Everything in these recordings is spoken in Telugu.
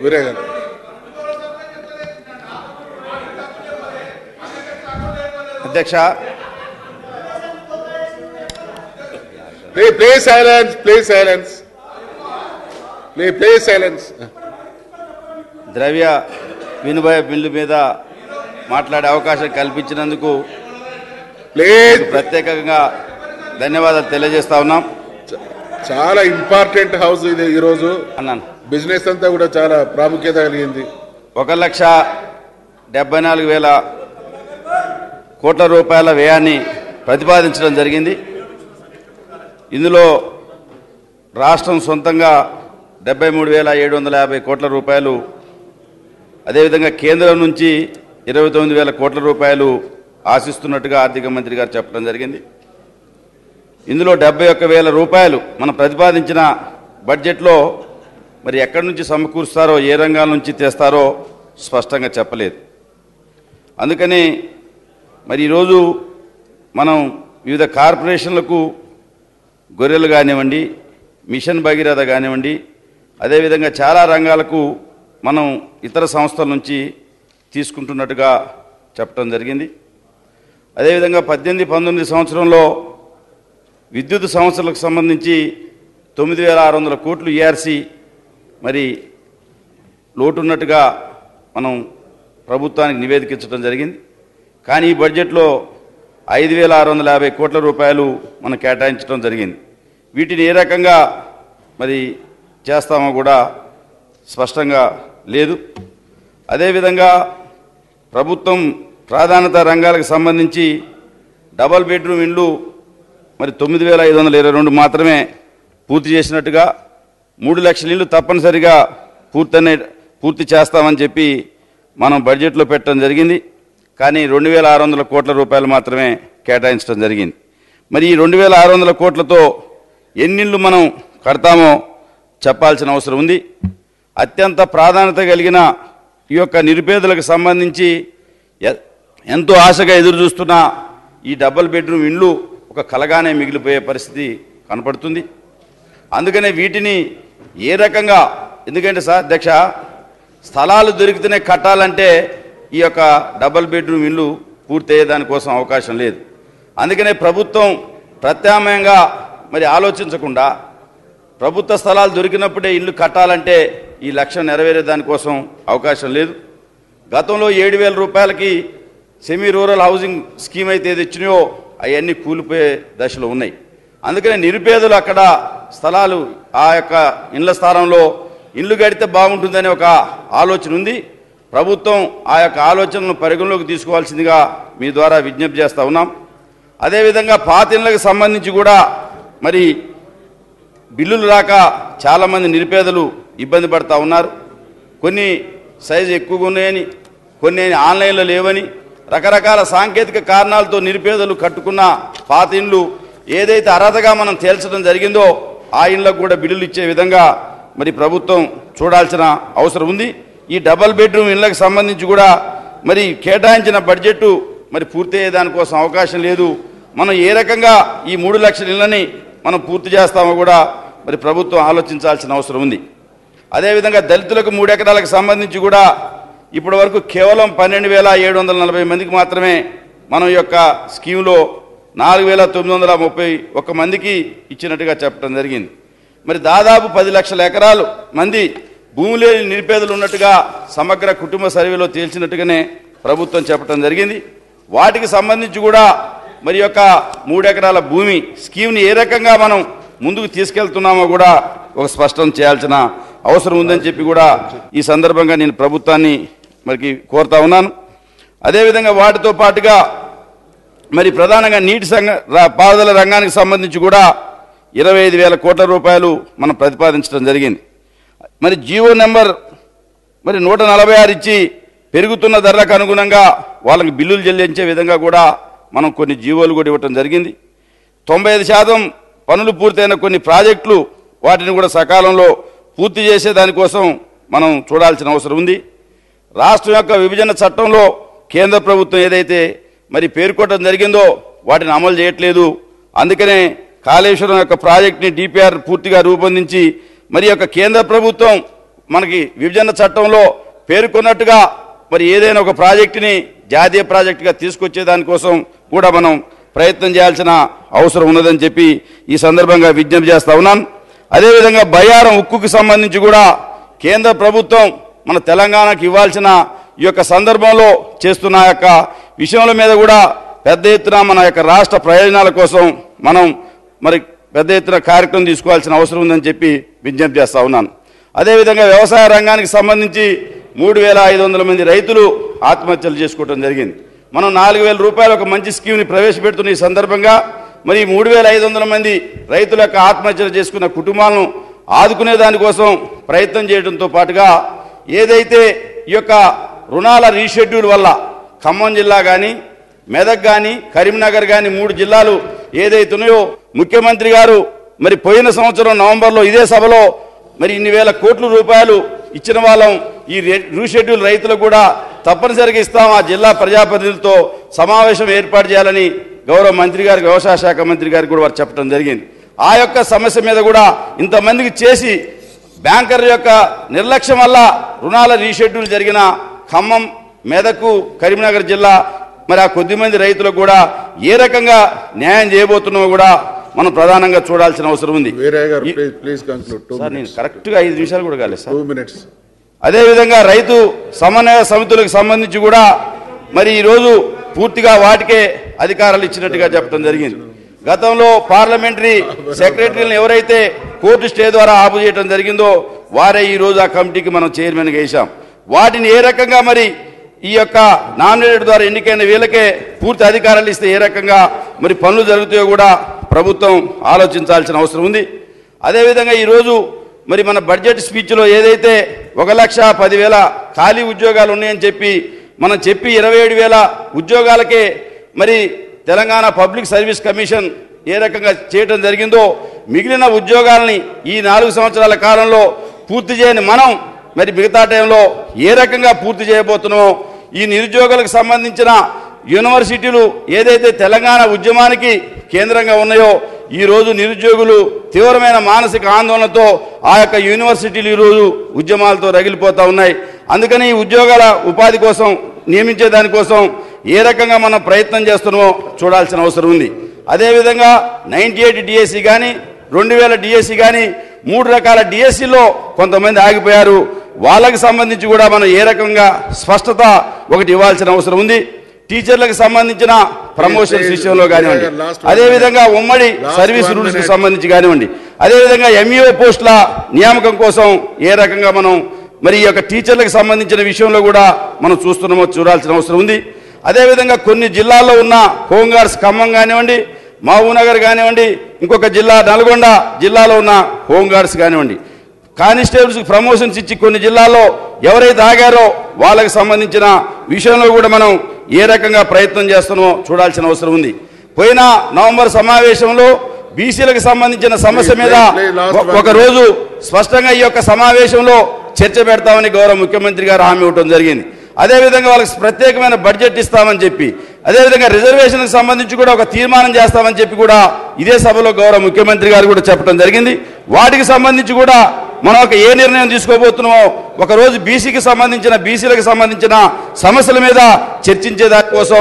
వీరయ్య గారు అధ్యక్ష play play silence play silence play play silence ద్రవ్య వినిమయ బిల్లు మీద మాట్లాడే అవకాశం కల్పించినందుకు ప్లే ప్రత్యేకంగా ధన్యవాదాలు తెలియజేస్తా ఉన్నాం చాలా ఇంపార్టెంట్ హౌస్ ఇది ఈరోజు అన్నాను బిజినెస్ అంతా కూడా చాలా ప్రాముఖ్యత కలిగింది ఒక లక్ష డెబ్బై నాలుగు వేల కోట్ల రూపాయల వ్యయాన్ని ప్రతిపాదించడం జరిగింది ఇందులో రాష్ట్రం సొంతంగా డెబ్బై మూడు వేల ఏడు వందల యాభై కోట్ల రూపాయలు అదేవిధంగా కేంద్రం నుంచి ఇరవై తొమ్మిది వేల కోట్ల రూపాయలు ఆశిస్తున్నట్టుగా ఆర్థిక మంత్రి గారు చెప్పడం జరిగింది ఇందులో డెబ్బై ఒక్క వేల రూపాయలు మనం ప్రతిపాదించిన బడ్జెట్లో మరి ఎక్కడి నుంచి సమకూరుస్తారో ఏ రంగాల నుంచి తెస్తారో స్పష్టంగా చెప్పలేదు అందుకని మరి ఈరోజు మనం వివిధ కార్పొరేషన్లకు గొర్రెలు కానివ్వండి మిషన్ భగీరథ కానివ్వండి అదేవిధంగా చాలా రంగాలకు మనం ఇతర సంస్థల నుంచి తీసుకుంటున్నట్టుగా చెప్పడం జరిగింది అదేవిధంగా పద్దెనిమిది పంతొమ్మిది సంవత్సరంలో విద్యుత్ సంస్థలకు సంబంధించి తొమ్మిది వేల ఆరు వందల కోట్లు ఈఆర్సీ మరి లోటు ఉన్నట్టుగా మనం ప్రభుత్వానికి నివేదించడం జరిగింది కానీ ఈ బడ్జెట్లో ఐదు వేల ఆరు వందల యాభై కోట్ల రూపాయలు మనం కేటాయించడం జరిగింది వీటిని ఏ రకంగా మరి చేస్తామో కూడా స్పష్టంగా లేదు అదేవిధంగా ప్రభుత్వం ప్రాధాన్యత రంగాలకు సంబంధించి డబల్ బెడ్రూమ్ ఇండ్లు మరి తొమ్మిది వేల ఐదు వందల ఇరవై రెండు మాత్రమే పూర్తి చేసినట్టుగా మూడు లక్షల ఇళ్ళు తప్పనిసరిగా పూర్తనే పూర్తి చేస్తామని చెప్పి మనం బడ్జెట్లో పెట్టడం జరిగింది కానీ రెండు వేల ఆరు వందల కోట్ల రూపాయలు మాత్రమే కేటాయించడం జరిగింది మరి ఈ రెండు వేల ఆరు వందల కోట్లతో ఎన్నిళ్ళు మనం కడతామో చెప్పాల్సిన అవసరం ఉంది అత్యంత ప్రాధాన్యత కలిగిన ఈ యొక్క నిరుపేదలకు సంబంధించి ఎ- ఎంతో ఆశగా ఎదురు చూస్తున్న ఈ డబుల్ బెడ్రూమ్ ఇండ్లు ఒక కలగానే మిగిలిపోయే పరిస్థితి కనపడుతుంది అందుకనే వీటిని ఏ రకంగా ఎందుకంటే సార్ అధ్యక్ష స్థలాలు దొరికితేనే కట్టాలంటే ఈ యొక్క డబుల్ బెడ్రూమ్ ఇల్లు పూర్తయ్యే దానికోసం అవకాశం లేదు అందుకనే ప్రభుత్వం ప్రత్యామ్నాయంగా మరి ఆలోచించకుండా ప్రభుత్వ స్థలాలు దొరికినప్పుడే ఇల్లు కట్టాలంటే ఈ లక్ష్యం నెరవేరే దానికోసం అవకాశం లేదు గతంలో ఏడు వేల రూపాయలకి సెమీ రూరల్ హౌసింగ్ స్కీమ్ అయితే ఏది ఇచ్చినాయో అవన్నీ కూలిపోయే దశలో ఉన్నాయి అందుకనే నిరుపేదలు అక్కడ స్థలాలు ఆ యొక్క ఇండ్ల స్థానంలో ఇల్లు గడితే బాగుంటుందనే ఒక ఆలోచన ఉంది ప్రభుత్వం ఆ యొక్క ఆలోచనను పరిగణలోకి తీసుకోవాల్సిందిగా మీ ద్వారా విజ్ఞప్తి చేస్తా ఉన్నాం అదేవిధంగా పాత ఇళ్ళకి సంబంధించి కూడా మరి బిల్లులు రాక చాలామంది నిరుపేదలు ఇబ్బంది పడతా ఉన్నారు కొన్ని సైజు ఎక్కువగా ఉన్నాయని కొన్ని ఆన్లైన్లో లేవని రకరకాల సాంకేతిక కారణాలతో నిరుపేదలు కట్టుకున్న పాత ఇండ్లు ఏదైతే అర్హతగా మనం తేల్చడం జరిగిందో ఆ ఇండ్లకు కూడా బిల్లులు ఇచ్చే విధంగా మరి ప్రభుత్వం చూడాల్సిన అవసరం ఉంది ఈ డబల్ బెడ్రూమ్ ఇళ్లకు సంబంధించి కూడా మరి కేటాయించిన బడ్జెట్ మరి పూర్తయ్యే దానికోసం అవకాశం లేదు మనం ఏ రకంగా ఈ మూడు లక్షల ఇళ్ళని మనం పూర్తి చేస్తామో కూడా మరి ప్రభుత్వం ఆలోచించాల్సిన అవసరం ఉంది అదేవిధంగా దళితులకు మూడు ఎకరాలకు సంబంధించి కూడా ఇప్పటి వరకు కేవలం పన్నెండు వేల ఏడు వందల నలభై మందికి మాత్రమే మనం ఈ యొక్క స్కీమ్లో నాలుగు వేల తొమ్మిది వందల ముప్పై ఒక్క మందికి ఇచ్చినట్టుగా చెప్పడం జరిగింది మరి దాదాపు పది లక్షల ఎకరాలు మంది భూమి లేని నిరుపేదలు ఉన్నట్టుగా సమగ్ర కుటుంబ సర్వేలో తేల్చినట్టుగానే ప్రభుత్వం చెప్పడం జరిగింది వాటికి సంబంధించి కూడా మరి యొక్క మూడు ఎకరాల భూమి స్కీమ్ని ఏ రకంగా మనం ముందుకు తీసుకెళ్తున్నామో కూడా ఒక స్పష్టం చేయాల్సిన అవసరం ఉందని చెప్పి కూడా ఈ సందర్భంగా నేను ప్రభుత్వాన్ని మరికి కోరుతా ఉన్నాను అదేవిధంగా వాటితో పాటుగా మరి ప్రధానంగా నీటి సంఘ రా- పారుదల రంగానికి సంబంధించి కూడా ఇరవై ఐదు వేల కోట్ల రూపాయలు మనం ప్రతిపాదించడం జరిగింది మరి జియో నెంబర్ మరి నూట నలభై ఆరు ఇచ్చి పెరుగుతున్న ధరలకు అనుగుణంగా వాళ్ళకి బిల్లులు చెల్లించే విధంగా కూడా మనం కొన్ని జీవోలు కూడా ఇవ్వటం జరిగింది తొంభై ఐదు శాతం పనులు పూర్తయిన కొన్ని ప్రాజెక్టులు వాటిని కూడా సకాలంలో పూర్తి చేసే దానికోసం మనం చూడాల్సిన అవసరం ఉంది రాష్ట్రం యొక్క విభజన చట్టంలో కేంద్ర ప్రభుత్వం ఏదైతే మరి పేర్కొనడం జరిగిందో వాటిని అమలు చేయట్లేదు అందుకనే కాళేశ్వరం యొక్క ప్రాజెక్ట్ని డిపిఆర్ పూర్తిగా రూపొందించి మరి యొక్క కేంద్ర ప్రభుత్వం మనకి విభజన చట్టంలో పేర్కొన్నట్టుగా మరి ఏదైనా ఒక ప్రాజెక్టుని జాతీయ ప్రాజెక్టుగా తీసుకొచ్చే దానికోసం కూడా మనం ప్రయత్నం చేయాల్సిన అవసరం ఉన్నదని చెప్పి ఈ సందర్భంగా విజ్ఞప్తి చేస్తా ఉన్నాను అదేవిధంగా బయ్యారం ఉక్కుకి సంబంధించి కూడా కేంద్ర ప్రభుత్వం మన తెలంగాణకు ఇవ్వాల్సిన ఈ యొక్క సందర్భంలో చేస్తున్న ఆ యొక్క విషయాల మీద కూడా పెద్ద ఎత్తున మన యొక్క రాష్ట్ర ప్రయోజనాల కోసం మనం మరి పెద్ద ఎత్తున కార్యక్రమం తీసుకోవాల్సిన అవసరం ఉందని చెప్పి విజ్ఞప్తి చేస్తా ఉన్నాను అదేవిధంగా వ్యవసాయ రంగానికి సంబంధించి మూడు వేల ఐదు వందల మంది రైతులు ఆత్మహత్యలు చేసుకోవడం జరిగింది మనం నాలుగు వేల రూపాయల ఒక మంచి స్కీమ్ని ప్రవేశపెడుతున్న ఈ సందర్భంగా మరి మూడు వేల ఐదు వందల మంది రైతుల యొక్క ఆత్మహత్యలు చేసుకున్న కుటుంబాలను ఆదుకునే దానికోసం ప్రయత్నం చేయడంతో పాటుగా ఏదైతే ఈ యొక్క రుణాల రీషెడ్యూల్ వల్ల ఖమ్మం జిల్లా కానీ మెదక్ కానీ కరీంనగర్ కానీ మూడు జిల్లాలు ఏదైతున్నాయో ముఖ్యమంత్రి గారు మరి పోయిన సంవత్సరం నవంబర్లో ఇదే సభలో మరి ఇన్ని వేల కోట్ల రూపాయలు ఇచ్చిన వాళ్ళం ఈ రే- రీషెడ్యూల్ రైతులకు కూడా తప్పనిసరిగా ఇస్తాం ఆ జిల్లా ప్రజాప్రతినిధులతో సమావేశం ఏర్పాటు చేయాలని గౌరవ మంత్రి గారికి వ్యవసాయ శాఖ మంత్రి గారికి కూడా వారు చెప్పడం జరిగింది ఆ యొక్క సమస్య మీద కూడా ఇంతమందికి చేసి బ్యాంకర్ యొక్క నిర్లక్ష్యం వల్ల రుణాల రీషెడ్యూల్ జరిగిన ఖమ్మం మెదకు కరీంనగర్ జిల్లా మరి ఆ కొద్దిమంది రైతులకు కూడా ఏ రకంగా న్యాయం చేయబోతున్నామో కూడా మనం ప్రధానంగా చూడాల్సిన అవసరం ఉంది వీరయ్య గారు ఈ- please please conclude to sir నేను కరెక్ట్గా ఐదు నిమిషాలు కూడా కాలేదు సార్ టూ మినిట్స్ అదేవిధంగా రైతు సమన్వయ సమితులకు సంబంధించి కూడా మరి ఈరోజు పూర్తిగా వాటికే అధికారాలు ఇచ్చినట్టుగా చెప్పడం జరిగింది గతంలో పార్లమెంటరీ సెక్రటరీలను ఎవరైతే కోర్టు స్టే ద్వారా ఆపు చేయడం జరిగిందో వారే ఈ రోజు ఆ కమిటీకి మనం చైర్మన్గా వేశాం వాటిని ఏ రకంగా మరి ఈ యొక్క నామినేటెడ్ ద్వారా ఎన్నికైన వీళ్ళకే పూర్తి అధికారాలు ఇస్తే ఏ రకంగా మరి పనులు జరుగుతాయో కూడా ప్రభుత్వం ఆలోచించాల్సిన అవసరం ఉంది అదేవిధంగా ఈరోజు మరి మన బడ్జెట్ స్పీచ్లో ఏదైతే ఒక లక్ష పదివేల ఖాళీ ఉద్యోగాలు ఉన్నాయని చెప్పి మనం చెప్పి ఇరవై ఏడు వేల ఉద్యోగాలకే మరి తెలంగాణ పబ్లిక్ సర్వీస్ కమిషన్ ఏ రకంగా చేయడం జరిగిందో మిగిలిన ఉద్యోగాల్ని ఈ నాలుగు సంవత్సరాల కాలంలో పూర్తి చేయని మనం మరి మిగతా టైంలో ఏ రకంగా పూర్తి చేయబోతున్నామో ఈ నిరుద్యోగులకు సంబంధించిన యూనివర్సిటీలు ఏదైతే తెలంగాణ ఉద్యమానికి కేంద్రంగా ఉన్నాయో ఈ రోజు నిరుద్యోగులు తీవ్రమైన మానసిక ఆందోళనతో ఆ యొక్క యూనివర్సిటీలు ఈరోజు ఉద్యమాలతో రగిలిపోతా ఉన్నాయి అందుకని ఈ ఉద్యోగాల ఉపాధి కోసం నియమించే దానికోసం ఏ రకంగా మనం ప్రయత్నం చేస్తున్నామో చూడాల్సిన అవసరం ఉంది అదేవిధంగా నైంటీ ఎయిట్ డిఎస్సి కానీ రెండు వేల డిఎస్సి కానీ మూడు రకాల డిఎస్సిలో కొంతమంది ఆగిపోయారు వాళ్ళకి సంబంధించి కూడా మనం ఏ రకంగా స్పష్టత ఒకటి ఇవ్వాల్సిన అవసరం ఉంది టీచర్లకు సంబంధించిన ప్రమోషన్స్ విషయంలో కానివ్వండి Last one అదేవిధంగా ఉమ్మడి Last సర్వీస్ one రూల్స్కి minute. సంబంధించి కానివ్వండి అదేవిధంగా ఎంఈఓ పోస్టుల నియామకం కోసం ఏ రకంగా మనం మరి ఈ యొక్క టీచర్లకు సంబంధించిన విషయంలో కూడా మనం చూస్తున్నామో చూడాల్సిన అవసరం ఉంది అదేవిధంగా కొన్ని జిల్లాల్లో ఉన్న హోంగార్డ్స్ ఖమ్మం కానివ్వండి మహబూబ్నగర్ కానివ్వండి ఇంకొక జిల్లా నల్గొండ జిల్లాలో ఉన్న హోంగార్డ్స్ కానివ్వండి కానిస్టేబుల్స్ ప్రమోషన్స్ ఇచ్చి కొన్ని జిల్లాల్లో ఎవరైతే ఆగారో వాళ్ళకి సంబంధించిన విషయంలో కూడా మనం ఏ రకంగా ప్రయత్నం చేస్తున్నామో చూడాల్సిన అవసరం ఉంది పోయిన నవంబర్ సమావేశంలో బీసీలకు సంబంధించిన సమస్య మీద Please, please, last one. ఒక రోజు స్పష్టంగా ఈ యొక్క సమావేశంలో చర్చ పెడతామని గౌరవ ముఖ్యమంత్రి గారు హామీ ఇవ్వడం జరిగింది అదేవిధంగా వాళ్ళకి ప్రత్యేకమైన బడ్జెట్ ఇస్తామని చెప్పి అదేవిధంగా రిజర్వేషన్కి సంబంధించి కూడా ఒక తీర్మానం చేస్తామని చెప్పి కూడా ఇదే సభలో గౌరవ ముఖ్యమంత్రి గారు కూడా చెప్పడం జరిగింది వాటికి సంబంధించి కూడా మనం ఒక ఏ నిర్ణయం తీసుకోబోతున్నామో ఒక రోజు బీసీకి సంబంధించిన బీసీలకు సంబంధించిన సమస్యల మీద చర్చించే దానికోసం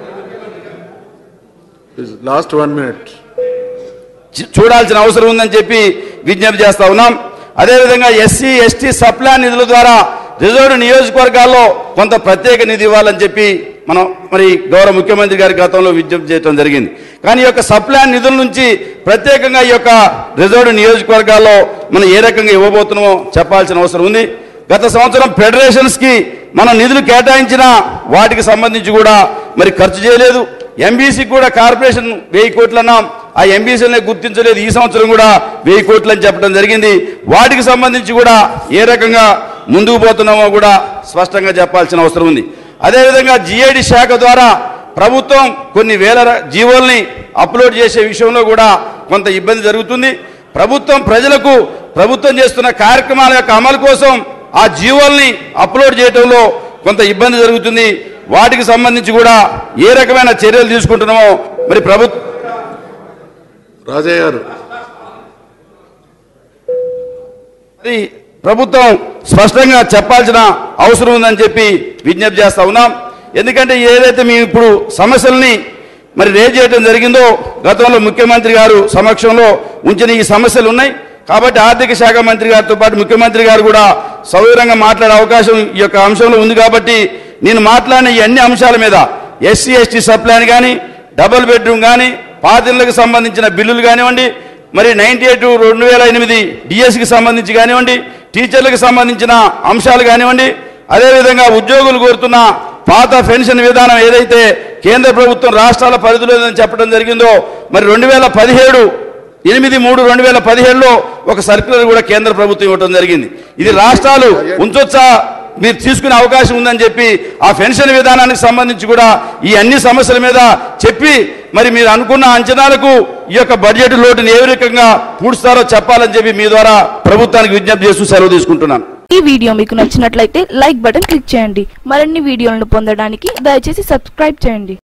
లాస్ట్ వన్ మినిట్ చూ- చూడాల్సిన అవసరం ఉందని చెప్పి విజ్ఞప్తి చేస్తా ఉన్నాం అదేవిధంగా ఎస్సీ ఎస్టీ సప్లాన్ నిధుల ద్వారా రిజర్వ్డ్ నియోజకవర్గాల్లో కొంత ప్రత్యేక నిధి ఇవ్వాలని చెప్పి మనం మరి గౌరవ ముఖ్యమంత్రి గారి గతంలో విజ్ఞప్తి చేయడం జరిగింది కానీ ఈ యొక్క సప్లాన్ నిధుల నుంచి ప్రత్యేకంగా ఈ యొక్క రిజర్వ్డ్ నియోజకవర్గాల్లో మనం ఏ రకంగా ఇవ్వబోతున్నామో చెప్పాల్సిన అవసరం ఉంది గత సంవత్సరం ఫెడరేషన్స్ కి మనం నిధులు కేటాయించిన వాటికి సంబంధించి కూడా మరి ఖర్చు చేయలేదు ఎంబీసీకి కూడా కార్పొరేషన్ వెయ్యి కోట్లు అన్నాం ఆ ఎంబీసీలనే గుర్తించలేదు ఈ సంవత్సరం కూడా వెయ్యి కోట్లు అని చెప్పడం జరిగింది వాటికి సంబంధించి కూడా ఏ రకంగా ముందుకు పోతున్నామో కూడా స్పష్టంగా చెప్పాల్సిన అవసరం ఉంది అదేవిధంగా జిఐడి శాఖ ద్వారా ప్రభుత్వం కొన్ని వేల ర- జీవోల్ని అప్లోడ్ చేసే విషయంలో కూడా కొంత ఇబ్బంది జరుగుతుంది ప్రభుత్వం ప్రజలకు ప్రభుత్వం చేస్తున్న కార్యక్రమాల యొక్క అమలు కోసం ఆ జీవోల్ని అప్లోడ్ చేయడంలో కొంత ఇబ్బంది జరుగుతుంది వాటికి సంబంధించి కూడా ఏ రకమైన చర్యలు తీసుకుంటున్నామో మరి ప్రభుత్వం రాజయ్య గారు మరి ప్రభుత్వం స్పష్టంగా చెప్పాల్సిన అవసరం ఉందని చెప్పి విజ్ఞప్తి చేస్తా ఉన్నాం ఎందుకంటే ఏదైతే మేము ఇప్పుడు సమస్యల్ని మరి రేజ్ చేయడం జరిగిందో గతంలో ముఖ్యమంత్రి గారు సమక్షంలో ఉంచిన ఈ సమస్యలు ఉన్నాయి కాబట్టి ఆర్థిక శాఖ మంత్రి గారితో పాటు ముఖ్యమంత్రి గారు కూడా సౌకర్యంగా మాట్లాడే అవకాశం ఈ యొక్క అంశంలో ఉంది కాబట్టి నేను మాట్లాడిన ఈ అన్ని అంశాల మీద ఎస్సీ ఎస్టీ సప్లాన్ కానీ డబుల్ బెడ్రూమ్ కానీ పాతిళ్ళకు సంబంధించిన బిల్లులు కానివ్వండి మరి నైన్టీ ఎయిట్ రెండు వేల ఎనిమిది డిఎస్కి సంబంధించి కానివ్వండి టీచర్లకు సంబంధించిన అంశాలు కానివ్వండి అదేవిధంగా ఉద్యోగులు కోరుతున్న పాత పెన్షన్ విధానం ఏదైతే కేంద్ర ప్రభుత్వం రాష్ట్రాల పరిధిలో ఉందని చెప్పడం జరిగిందో మరి రెండు వేల పదిహేడు ఎనిమిది మూడు రెండు వేల పదిహేడులో ఒక సర్క్యులర్ కూడా కేంద్ర ప్రభుత్వం ఇవ్వడం జరిగింది ఇది రాష్ట్రాలు ఉంచొచ్చా మీరు తీసుకునే అవకాశం ఉందని చెప్పి ఆ పెన్షన్ విధానానికి సంబంధించి కూడా ఈ అన్ని సమస్యల మీద చెప్పి మరి మీరు అనుకున్న అంచనాలకు ఈ యొక్క బడ్జెట్ లోటుని ఏ రకంగా పూడుస్తారో చెప్పాలని చెప్పి మీ ద్వారా ప్రభుత్వానికి విజ్ఞప్తి చేస్తూ సెలవు తీసుకుంటున్నాను ఈ వీడియో మీకు నచ్చినట్లయితే లైక్ బటన్ క్లిక్ చేయండి మరిన్ని వీడియోలను పొందడానికి దయచేసి సబ్స్క్రైబ్ చేయండి